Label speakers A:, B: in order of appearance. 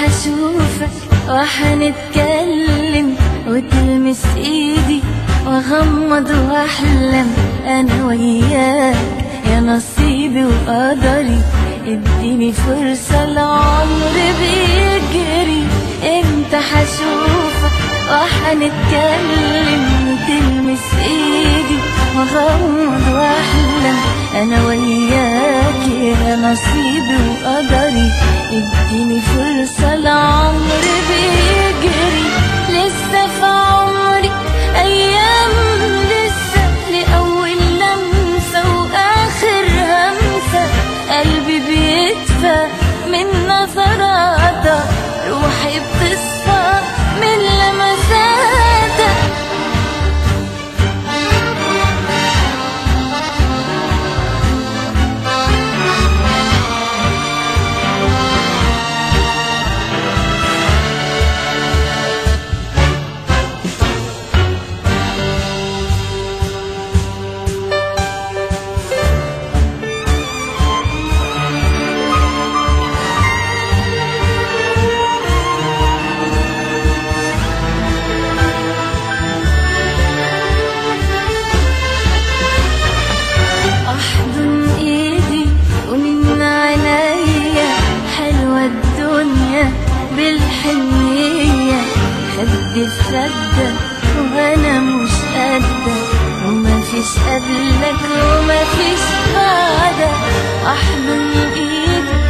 A: حشوفك وحنتكلم وتلمس ايدي واغمض واحلم انا وياك يا نصيبي وقدري اديني فرصة العمر بيجري امتى حشوفك وحنتكلم وتلمس ايدي واغمض واحلم انا وياك يا نصيبي وقدري اديني فرصة العمر بيجري لسه في عمري ايام لسه لاول لمسة واخر همسة قلبي بيدفى من نظراتك روحي بتصفى من لمساتك احضن ايدي ومن عينيا حلوة الدنيا بالحنية خد في خدك وانا مش قدك وما فيش قبلك وما فيش بعدك احضن ايدي